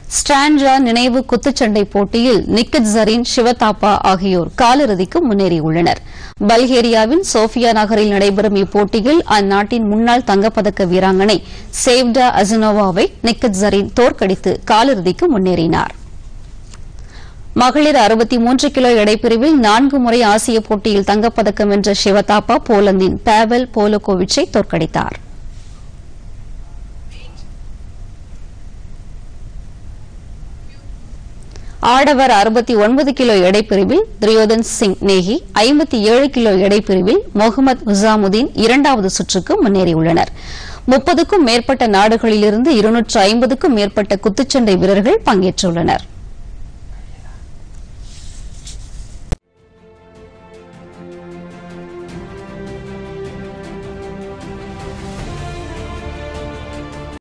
ஸ்டாண்ட்ரா நினைவு குத்துச்சண்டை போட்டியில் நிக்கத் ஜரீன் சிவதாப்பா ஆகியோர் காலிறுதிக்கு முன்னேறியுள்ளனர் பல்கேரியாவின் சோஃபியா நகரில் நடைபெறும் இப்போட்டியில் அந்நாட்டின் முன்னாள் தங்கப்பதக்க வீராங்கனை சேவ்டா அசனோவாவை நிக்கத் ஜரீன் தோற்கடித்து காலிறுதிக்கு முன்னேறினார் மகளிர் அறுபத்தி மூன்று கிலோ எடைப்பிரிவில் நான்கு முறை ஆசிய போட்டியில் தங்கப்பதக்கம் வென்ற சிவதாப்பா போலந்தின் பாவெல் போலோகோவிச்சை தோற்கடித்தார் ஆடவர் அறுபத்தி ஒன்பது கிலோ எடைப்பிரிவில் துரியோதன் சிங் நேகி ஐம்பத்தி ஏழு கிலோ எடைப்பிரிவில் முகமது உசாமுதீன் இரண்டாவது சுற்றுக்கு முன்னேறியுள்ளனர் முப்பதுக்கும் மேற்பட்ட நாடுகளிலிருந்து இருநூற்று ஐம்பதுக்கும் மேற்பட்ட குத்துச்சண்டை வீரர்கள் பங்கேற்றுள்ளனா்